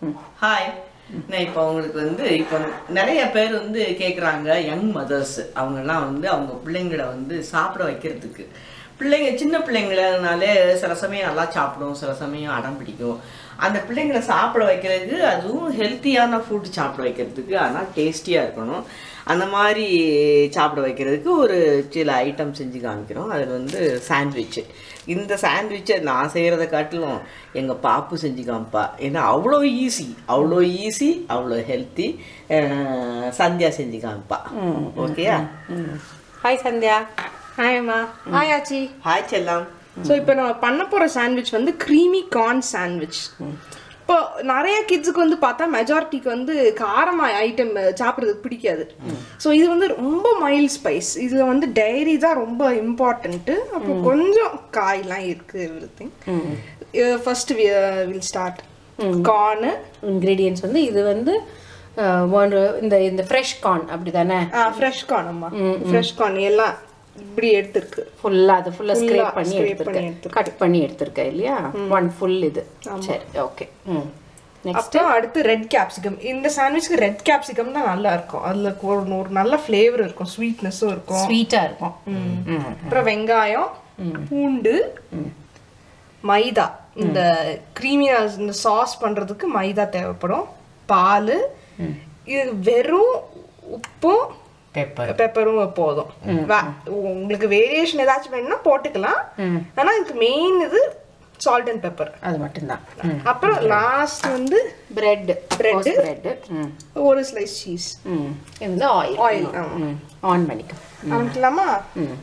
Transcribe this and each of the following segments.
Hi நான் இப்போ உங்களுக்கு வந்து இப்போ நிறைய பேர் வந்து கேட்குறாங்க யங் மதர்ஸ் அவங்கெல்லாம் வந்து அவங்க பிள்ளைங்களை வந்து சாப்பிட வைக்கிறதுக்கு பிள்ளைங்க சின்ன பிள்ளைங்களனாலே சில சமயம் நல்லா சாப்பிடும் சில சமயம் அடம் பிடிக்கும் அந்த பிள்ளைங்களை சாப்பிட வைக்கிறதுக்கு அதுவும் ஹெல்த்தியான ஃபுட் சாப்பிட வைக்கிறதுக்கு ஆனால் டேஸ்டியாக இருக்கணும் அந்த மாதிரி சாப்பிட வைக்கிறதுக்கு ஒரு சில ஐட்டம் செஞ்சு காமிக்கிறோம் அதில் வந்து சாண்ட்விட்ச் இந்த சாண்ட்விட்சை நான் செய்கிறத காட்டிலும் எங்கள் பாப்பு செஞ்சு காமிப்பா ஏன்னா அவ்வளோ ஈஸி அவ்வளோ ஈஸி அவ்வளோ ஹெல்த்தி சந்தியா செஞ்சு காமிப்பா ஓகேயா ஹாய் சந்தியா ஹாய் அம்மா ஹாய் ஆச்சி ஹாய் செல்லம் ஸோ இப்போ நம்ம பண்ண போகிற சாண்ட்விச் வந்து க்ரீமி கார்ன் சாண்ட்விச் இப்போ நிறைய கிட்ஸுக்கு வந்து பார்த்தா மெஜாரிட்டிக்கு வந்து காரமாக ஐட்டம் சாப்பிட்றதுக்கு பிடிக்காது ஸோ இது வந்து ரொம்ப மைல்ட் ஸ்பைஸ் இதில் வந்து டைரி தான் ரொம்ப இம்பார்ட்டண்ட்டு அப்போ கொஞ்சம் காய்லாம் இருக்குது everything first will start corn ingredients வந்து இது வந்து அஹ், ஒரு இந்த இந்த ஃப்ரெஷ் கார்ன் அப்படி தானே ஃப்ரெஷ் கார்ன் அம்மா ஃப்ரெஷ் கார்ன் எல்லாம் இப்படி எடுத்திருக்கு ஃபுல்லாக அது ஃபுல்லாக Full-ஆ ஸ்க்ரேப் பண்ணி scrape எடுத்திருக்கேன் பண்ணி எடுத்திருக்கேன். கட் பண்ணி எடுத்திருக்கேன் இல்லையா ஒன் ஃபுல் இது சரி ஓகே ம் நெக்ஸ்ட் அப்புறம் அடுத்து ரெட் கேப்சிகம் இந்த சாண்ட்விச்க்கு ரெட் கேப்சிகம் தான் நல்லா இருக்கும் அதுல ஒரு ஒரு நல்ல ஃப்ளேவர் இருக்கும் ஸ்வீட்னஸும் இருக்கும் ஸ்வீட்டாக இருக்கும் ம் அப்புறம் வெங்காயம் பூண்டு மைதா இந்த க்ரீமியா இந்த சாஸ் பண்றதுக்கு மைதா தேவைப்படும் பால் இது வெறும் உப்பும் பெப்பர் பெப்பரும் போதும் வ- உங்களுக்கு வேரியேஷன் ஏதாச்சும் வேணும்னா போட்டுக்கலாம் ஆனா இதுக்கு மெயின் இது சால்ட் அண்ட் பெப்பர் அது மட்டும்தான் அப்புறம் லாஸ்ட் வந்து பிரெட் Bread. பிரெட் பிரெட் ம் ஒரு ஸ்லைஸ் சீஸ் ம் இது வந்து ஆயில் ஆயில் ஆமா ம் ஆன் பண்ணிக்கோ ஆரம்பிக்கலாமா ம்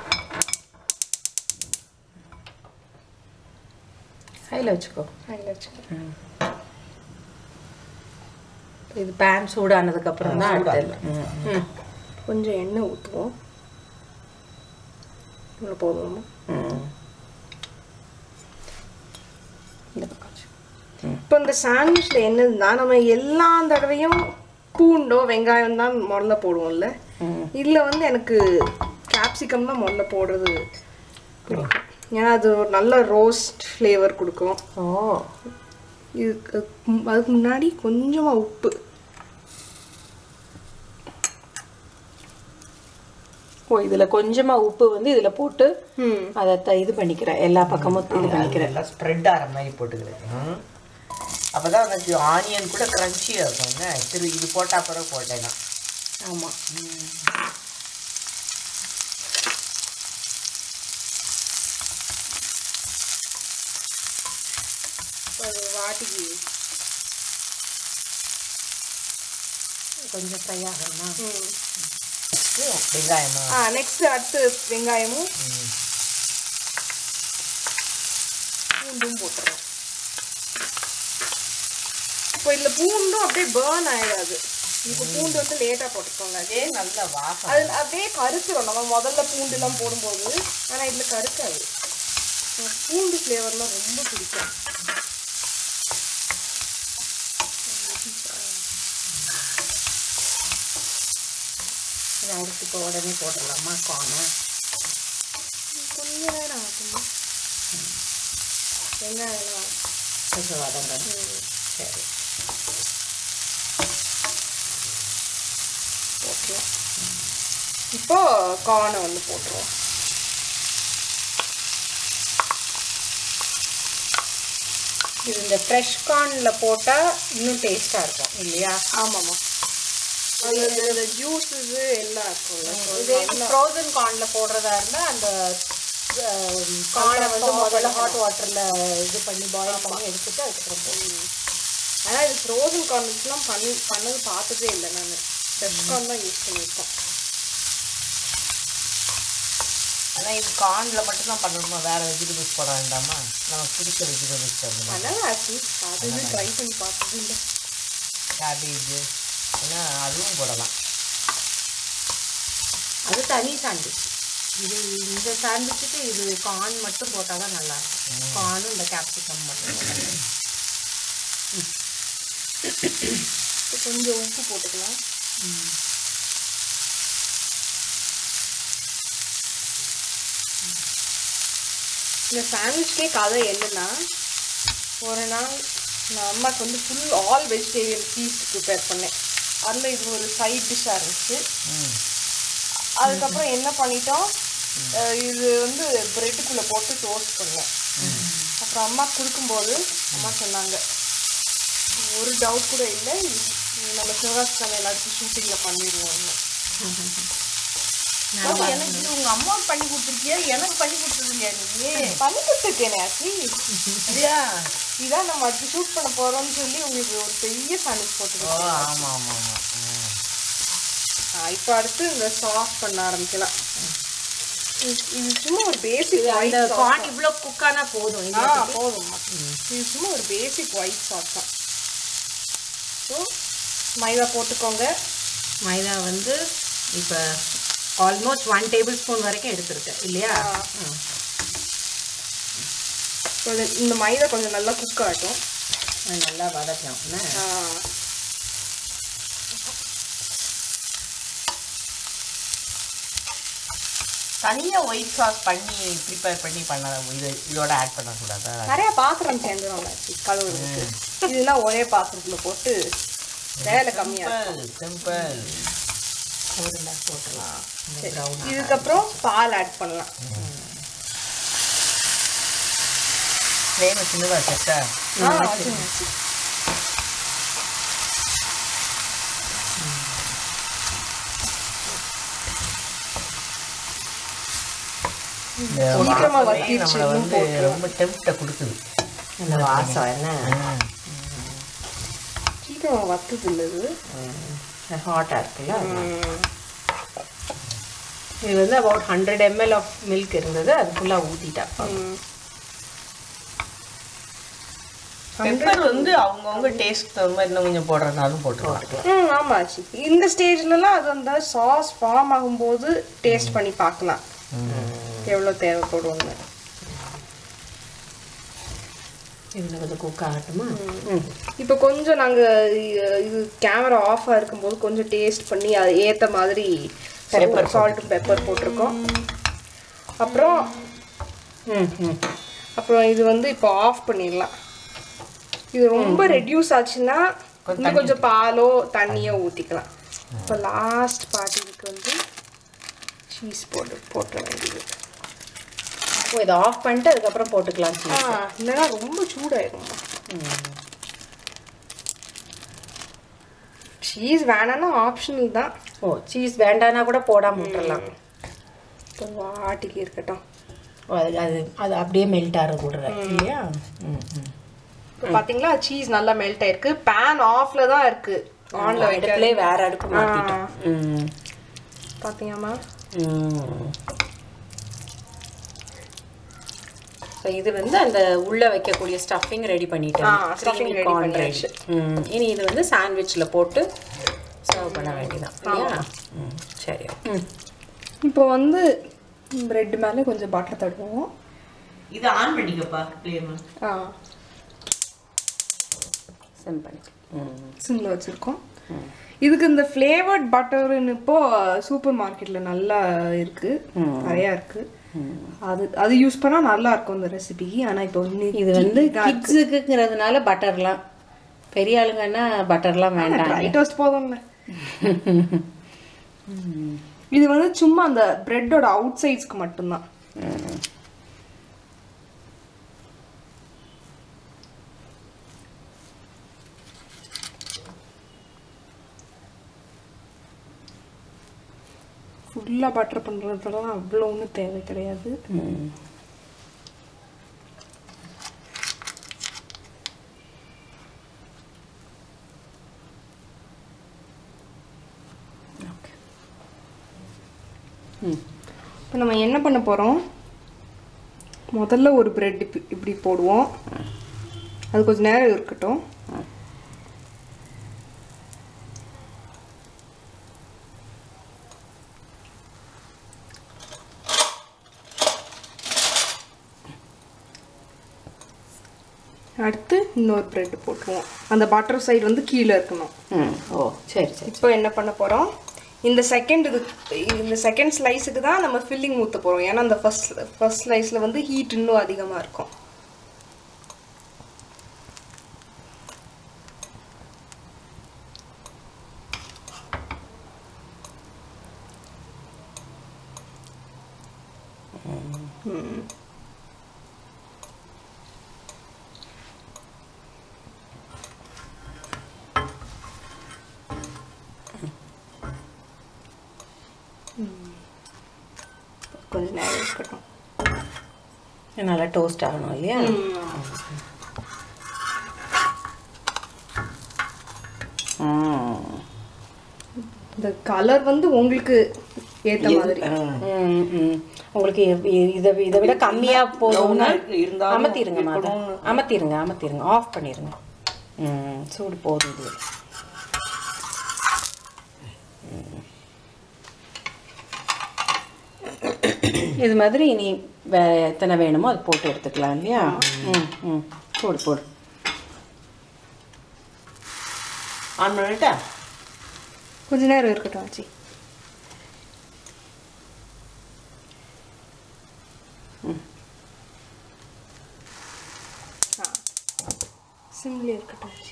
ஹையில் வச்சுக்கோ அதில் வச்சுக்கிறேன் இது பேன் சூடானதுக்கு அப்புறம் தான் அடுத்தது ம் ம் கொஞ்சம் எண்ணெய் ஊற்றுவோம் இவ்வளோ போதுமா ம் இந்த பக்கம் வச்சு. இப்போ இந்த சாண்ட்விச்சில் என்னதுன்னா நம்ம எல்லா தடவையும் பூண்டோ வெங்காயம் தான் முதல்ல போடுவோம்ல இதில் வந்து எனக்கு கேப்சிகம் தான் முதல்ல போடுறது பிடிக்கும் ஏன்னா அது ஒரு நல்ல ரோஸ்ட் ஃப்ளேவர் கொடுக்கும் ஓ இதுக்கு அதுக்கு முன்னாடி கொஞ்சமாக உப்பு ஓ இதில் கொஞ்சமாக உப்பு வந்து இதில் போட்டு ம் அதை த- இது பண்ணிக்கிறேன் எல்லா பக்கமும் இது பண்ணிக்கிறேன் எல்லாம் ஸ்ப்ரெட் ஆகிற மாதிரி போட்டுக்கிறேன் அப்போ தான் எனக்கு ஆனியன் கூட க்ரன்ச்சியாக இருக்குங்க திரு இது போட்டால் பிறகு போட்டேன்னா ஆமாம் அது வாட்டிக்கு கொஞ்சம் ஃப்ரை ஆகணுமா ம் வெங்காயமா ஆ நெக்ஸ்ட் அடுத்து வெங்காயமும் பூண்டும் போட்டுறோம் இப்போ இதில் பூண்டும் அப்படியே பேர்ன் ஆயிடாது இப்போ பூண்டு வந்து லேட்டாக போட்டுக்கோங்க அதே நல்ல வாசம் அது அப்படியே கருத்துரும் நம்ம முதல்ல பூண்டுலாம் போடும்போது ஆனால் இதில் கருக்காது எனக்கு பூண்டு ஃப்ளேவர்லாம் ரொம்ப பிடிக்கும் இதை அடுத்து இப்போ உடனே போட்டுடலாமா கார்னை கொஞ்ச நேரம் ஆகும் வெங்காயம் கொஞ்சம் வதங்க சரி போட்டுருவோம் இப்போ கார்னை வந்து போட்டுருவோம் இது இந்த ஃப்ரெஷ் கார்னில் போட்டால் இன்னும் டேஸ்ட்டாக இருக்கும் இல்லையா ஆமாம்மா அது இந்த ஜூஸஸ் எல்லாம் இருக்கும்ல இதே ஃப்ரோசன் கார்னில் போடுறதா இருந்தால் அந்த கார்னை வந்து முதல்ல ஹாட் வாட்டரில் இது பண்ணி பாயில் பண்ணி எடுத்துட்டு அதுக்கப்புறம் போடணும் ஆனால் இது ஃப்ரோசன் கார்ன்ஸ்லாம் பண்ணி பண்ணது பார்த்ததே இல்லை நான் ஃப்ரெஷ் கார்ன் தான் யூஸ் பண்ணியிருக்கோம் ஆனால் இது கார்னில் மட்டும்தான் பண்ணணுமா வேறு வெஜிடபிள்ஸ் போட வேண்டாமா நமக்கு பிடிச்ச வெஜிடபிள்ஸ் அந்த மாதிரி அதனால ஆச்சு அது இது ட்ரை பண்ணி பார்த்தது இல்லை கேபேஜ் ஏன்னா அதுவும் போடலாம் அது தனி சாண்ட்விச் இது இந்த சாண்ட்விச்சுக்கு இது கார்ன் மட்டும் போட்டால் தான் நல்லா இருக்கும் கார்னும் இந்த கேப்சிகம் மட்டும் போட்டால் இப்போ கொஞ்சம் உப்பு போட்டுக்கலாம் இந்த சாண்ட்விச்கே கதை என்னன்னா ஒரு நாள் நான் அம்மாக்கு வந்து full all vegetarian feast prepare பண்ணேன் அதில் இது ஒரு சைட் டிஷ்ஷாக இருந்துச்சு அதுக்கப்புறம் என்ன பண்ணிட்டோம் அஹ் இது வந்து பிரெட்டுக்குள்ளே போட்டு டோஸ்ட் பண்ணேன் அப்புறம் அம்மா கொடுக்கும்போது அம்மா சொன்னாங்க ஒரு டவுட் கூட இல்லை இது நம்ம சிவகாசி சமையல் அடுத்து ஷூட்டிங்கில் பண்ணிடுவோம்னு ஆமா, எனக்கு இது உங்க அம்மா பண்ணி கொடுத்துருக்கியா எனக்கு பண்ணி கொடுத்தது இல்லையா நீ பண்ணி கொடுத்துருக்கேனே ஆச்சி இல்லையா இதான் நம்ம அடுத்து ஷூட் பண்ண போகிறோம்னு சொல்லி உங்களுக்கு ஒரு பெரிய சாண்ட்விச் ஓ போட்டுருக்கோம் ஆமா ஆமா ஆமா ம். இப்போ அடுத்து இந்த சாஸ் பண்ண ஆரம்பிக்கலாம் இது- இது சும்மா ஒரு பேசிக் அந்த ஒயிட் கார்ன் இவ்வளோ குக்கானா போதும் ஆ இல்லையா போதும்மா இது சும்மா ஒரு பேசிக் ஒயிட் சாஸ் தான் ஸோ மைதா போட்டுக்கோங்க மைதா வந்து இப்போ ஆல்மோஸ்ட் ஒன் டேபிள் ஸ்பூன் வரைக்கும் எடுத்துருக்கேன் இல்லையா ம். So, இது- இந்த மைதா கொஞ்சம் நல்லா குக் ஆகட்டும் அது நல்லா வதக்கலாம் என்ன? ஆ. தனியா ஒயிட் சாஸ் பண்ணி ப்ரிப்பேர் பண்ணி பண்ண இது இதோட ஆட் பண்ணக்கூடாதா நிறைய பாத்திரம் சேர்ந்துடும் கழுவுறதுக்கு இதெல்லாம் ஒரே பாத்திரத்தில் போட்டு வேலை கம்மியாக சிம்பிள் சிம்பிள் ஒரு glass போட்டுடலாம் இந்த brown இதுக்கப்புறம் பால் ஆட் பண்ணலாம் ஃப்ளேம் சின்னதாக செட்டா ஆ வச்சுருந்துச்சு சீக்கிரமா வத்திருச்சு, நம்மளை இன்னும் வந்து போட்டுருவேன். ரொம்ப டெம்ப்டை கொடுக்குது அந்த வாசம் என்ன சீக்கிரம் வத்துது இல்லை இது ஹாட்டாக இருக்குல்ல இது வந்து about hundred ML of milk இருந்தது அது ஃபுல்லாக ஊற்றிட்டா பெப்பர் வந்து அவங்கவுங்க டேஸ்ட் தகுந்த மாதிரி இன்னும் கொஞ்சம் போடுறதுனாலும் போட்டுருவாங்க ம் ஆமாச்சு இந்த ஸ்டேஜ்லலாம் அது அந்த சாஸ் ஃபார்ம் ஆகும்போது டேஸ்ட் பண்ணி பார்க்கலாம் எவ்வளோ தேவைப்படும்னு இது கொஞ்சம் குக் ஆகட்டுமா ம் இப்போ கொஞ்சம் நாங்கள் இது கேமரா ஆஃபாக இருக்கும்போது கொஞ்சம் டேஸ்ட் பண்ணி அது ஏற்ற மாதிரி பெப்பர் சால்ட் பெப்பர் போட்டிருக்கோம் அப்புறம் ம் ம் அப்புறம் இது வந்து இப்போ ஆஃப் பண்ணிடலாம் இது ரொம்ப ரெடியூஸ் ஆச்சுன்னா இன்னும் கொஞ்சம் பாலோ தண்ணியோ ஊற்றிக்கலாம் இப்போ லாஸ்ட் பார்ட் இதுக்கு வந்து சீஸ் போட்டு போட்டுற வேண்டியது ஓ இதை ஆஃப் பண்ணிட்டு அதுக்கப்புறம் போட்டுக்கலாம் ஆ cheese. இல்லைன்னா ரொம்ப சூடாயிரும்மா சீஸ் வேணாம்னா ஆப்ஷனல் தான் ஓ சீஸ் வேண்டானா கூட போடாம விட்டுறலாம் இப்போ வாட்டிக்கு இருக்கட்டும் ஓ, அது அது அது அப்படியே மெல்ட் ஆகிற விடுறேன் இல்லையா ம் ம் இப்போ பார்த்தீங்களா சீஸ் நல்லா மெல்ட் ஆயிருக்கு பேன் ஆஃப்ல தான் இருக்கு ஆன்ல வைக்க அடுப்புலேயே வேற அடுப்பு மாற்றிட்டோம் ம் பார்த்தீங்கம்மா ம் ஸோ இது வந்து அந்த உள்ள வைக்கக்கூடிய ஸ்டஃபிங் ரெடி பண்ணிட்டேன் ஆ, stuffing ready corn பண்ணியாச்சு. ம் இனி இது வந்து சாண்ட்விச்சில் போட்டு சர்வ் பண்ண வேண்டியதான் இல்லையா ம் சரி ம் இப்போ வந்து பிரெட் மேலே கொஞ்சம் பட்டர் தடுவோம் இதை ஆன் பண்ணிக்கப்பா ஃப்ளேம் ஆ சென்ட் பண்ணி ம் சிம்ல வச்சுருக்கோம் இதுக்கு இந்த ஃப்ளேவர்ட் பட்டர்னு இப்போ சூப்பர் மார்க்கெட்ல நல்லா இருக்கு நிறையா இருக்கு அது அது யூஸ் பண்ணா நல்லா இருக்கும் இந்த ரெசிபிக்கு ஆனா இப்போ இது வந்து கிட்ஸுக்குங்கிறதுனால பட்டர்லாம் பெரிய ஆளுங்கன்னா பட்டர்லாம் வேண்டாம் ட்ரை டோஸ்ட் போதும்ல இது வந்து சும்மா அந்த பிரெட்டோட அவுட் சைட்ஸ்க்கு மட்டும்தான் ஃபுல்லாக பட்டர் பண்ணுறதுலாம் அவ்வளோ ஒன்றும் தேவை கிடையாது ம் ஓகே ம் இப்போ நம்ம என்ன பண்ண போகிறோம் முதல்ல ஒரு பிரெட் இப்படி போடுவோம் அது கொஞ்சம் நேரம் இருக்கட்டும் அடுத்து இன்னொரு பிரெட் போட்டுருவோம் அந்த பட்டர் சைடு வந்து கீழே இருக்கணும் ம் ஓ சரி சரி இப்போ என்ன பண்ண போகிறோம் இந்த செகண்ட் இது இந்த செகண்ட் ஸ்லைஸுக்கு தான் நம்ம ஃபில்லிங் ஊற்ற போகிறோம் ஏன்னா அந்த ஃபர்ஸ்ட் ஃபர்ஸ்ட் ஸ்லைஸில் வந்து ஹீட் இன்னும் அதிகமாக இருக்கும் கொஞ்ச நேரம் இருக்கட்டும் நல்லா டோஸ்ட் ஆகணும் இல்லையா ம். இந்த கலர் வந்து உங்களுக்கு ஏத்த மாதிரி ம், ம். உங்களுக்கு இ- இ- இதை இதை விட கம்மியா போதும்னா இருக்கு, இருந்தாலும் அமர்த்திருங்க மாதா இருக்கணும்னு. அமர்த்திருங்க அமர்த்திருங்க ஆஃப் பண்ணிருங்க ம் சூடு போதும் இது ம். இது மாதிரி இனி வே எத்தனை வேணுமோ அது போட்டு எடுத்துக்கலாம் இல்லையா ம் ம் போடு போடு ஆன் பண்ணிட்டா கொஞ்ச நேரம் இருக்கட்டும் ஆச்சி சிம்லி இருக்கட்டும் ஆச்சி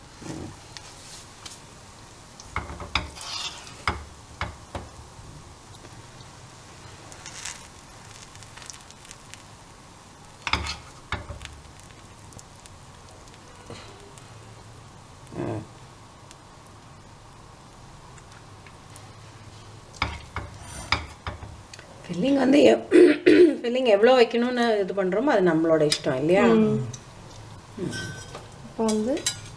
ஃபில்லிங் வந்து ஃபில்லிங் எவ்வளோ வைக்கணும்னு இது பண்ணுறோமோ அது நம்மளோட இஷ்டம் இல்லையா இப்போ வந்து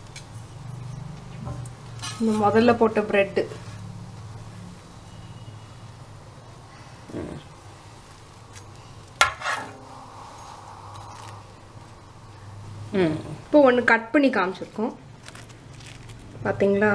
இந்த முதல்ல போட்ட பிரெட்டு ம் இப்போ ஒன்று கட் பண்ணி காமிச்சிருக்கோம் பார்த்தீங்களா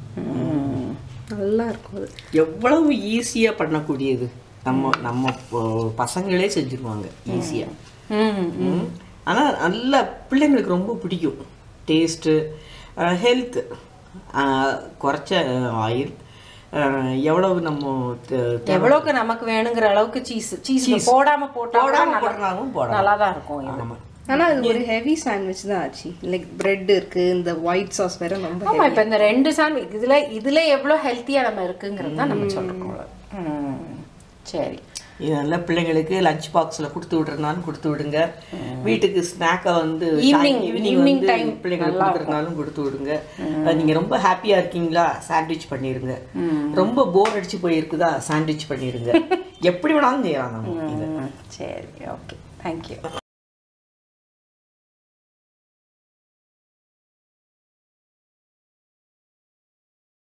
நல்லா இருக்கும் அது எவ்வளவு ஈஸியா பண்ணக்கூடியது நம்ம நம்ம ப- பசங்களே செஞ்சுருவாங்க ஈஸியா ம் ஆனா நல்ல பிள்ளைங்களுக்கு ரொம்ப பிடிக்கும் டேஸ்ட்டு ஹெல்த் குறைச்ச ஆயில் எவ்வளவு நம்ம த- த- எவ்வளோக்கு நமக்கு வேணுங்கிற அளவுக்கு சீஸ் சீஸ் போடாம போட்டா போடாம போடுறாலும் போடலாம் நல்லா தான் இருக்கும் இது ஆமா ஆனால் அது ஒரு ஹெவி சாண்ட்விச் தான் ஆச்சு லைக் பிரெட் இருக்கு இந்த ஒயிட் சாஸ் வேற ரொம்ப ஆமா இப்போ இந்த ரெண்டு சாண்ட்விச் இதுல இதுல எவ்வளோ ஹெல்த்தியா நம்ம இருக்குங்கிறது தான் நம்ம சொல்றோம் ம் சரி இது நல்ல பிள்ளைங்களுக்கு லஞ்ச் பாக்ஸில் கொடுத்து விடுறதுனாலும் கொடுத்து விடுங்க வீட்டுக்கு ஸ்நாக்கை வந்து Evening- ஈவினிங் evening வந்து time பிள்ளைங்களுக்கு கொடுக்குறதுனாலும் கொடுத்து விடுங்க அஹ் நீங்க ரொம்ப ஹாப்பியா இருக்கீங்களா சாண்ட்விச் பண்ணிருங்க ரொம்ப போர் அடிச்சு போயிருக்குதா சாண்ட்விச் பண்ணிருங்க எப்படி வேணாலும் செய்யலாம் நம்ம இதை ம், சரி ஓகே தேங்க்யூ